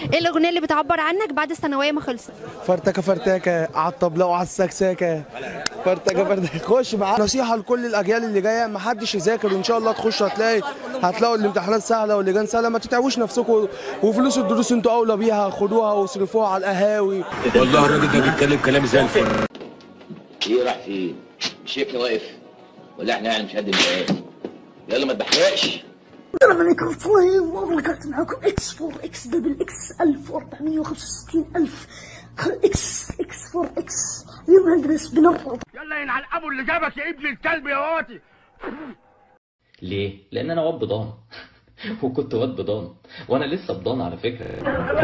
ايه الاغنيه اللي بتعبر عنك بعد الثانويه ما خلصت فرتكه فرتكه على الطبله وعلى السكسكه فرتكه فرتكه خش معانا نصيحه لكل الاجيال اللي جايه ما حدش يذاكر وان شاء الله تخش هتلاقي هتلاقوا الامتحانات سهله واللجان سهله ما تتعبوش نفسكم وفلوس الدروس انتوا اولى بيها خدوها واصرفوها على القهاوي والله الراجل ده بيتكلم كلام زي الفل ايه راح فين؟ مش شايفني واقف ولا احنا يعني مش قد المقاس يلا ما تبحرقش السلام عليكم ورحمة الله وبركاته معكم اكس 4 اكس دبل اكس 1465 الف اكس اكس 4 اكس اليوم ندرس بنرفض يلا ينعل ابو اللي جابك يا ابن الكلب يا واطي ليه؟ لأن أنا واد بضان وكنت واد بضان وأنا لسه بضان على فكرة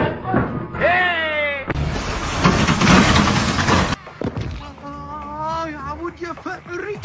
اه يا عمود يا فقري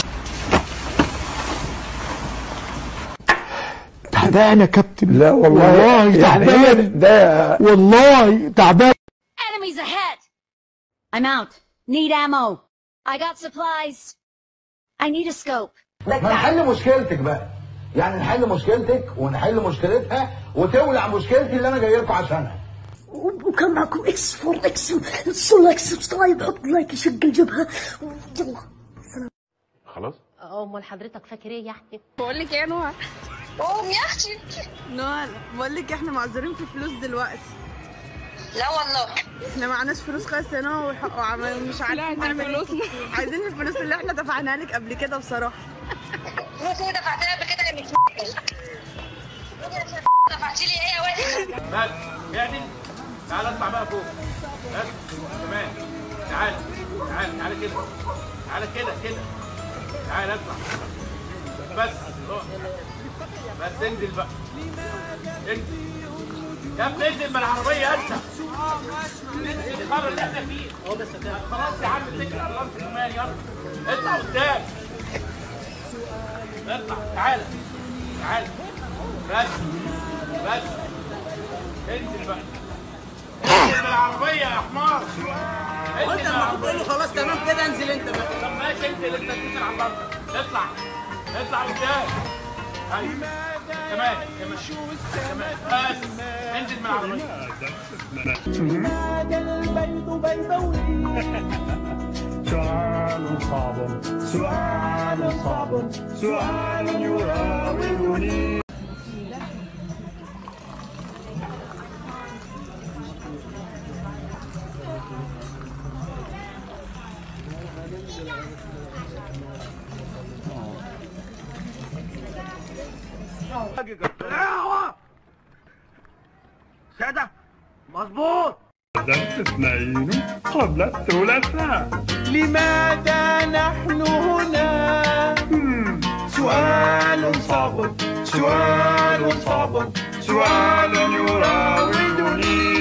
تعبان يا كابتن لا والله والله يعني تعبان ده والله تعبان Enemies ahead! I'm out. Need ammo. I got supplies. I need a scope. ما نحل مشكلتك بقى يعني نحل مشكلتك ونحل مشكلتها وتولع مشكلتي اللي انا جاي لكم عشانها وكان معكم اكس 4 اكس تصل لايك سبسكرايب حط لايك يشق الجبهة يلا خلاص امال حضرتك فاكر ايه يعني؟ بقول لك ايه يا نهى قوم يا اختي نوال بقول لك احنا معذورين في فلوس دلوقتي لا والله احنا معناش فلوس خالص هنا وح- وعم- مش عارفين نعمل ايه عايزين الفلوس اللي احنا دفعناها لك قبل كده بصراحه فلوس ايه دفعتها قبل كده يا متنقل دفعتي لي ايه يا واد بس اعدل تعال اطلع بقى فوق بس تمام تعال تعال تعال كده تعال كده كده تعال اطلع بس اهو. بس انزل بقى انزل يا ابني انزل من العربية انت الخبر اللي احنا فيه خلاص يا عم اتكل على الله انت كمان يلا اطلع قدام اطلع تعال تعال بس بس انزل بقى انزل من العربية يا حمار انزل قلت من لما كنت العربية تقول له خلاص تمام كده انزل انت بقى طب ماشي انزل انت تنزل على الارض اطلع اطلع قدام ايوه كمان كمان كمان بس انزل من العربية سؤال صعب سؤال صعب سؤال يراودني سادة مظبوط اثنين قبل الثلاثاء لماذا نحن هنا سؤال صعب سؤال صعب سؤال يراودني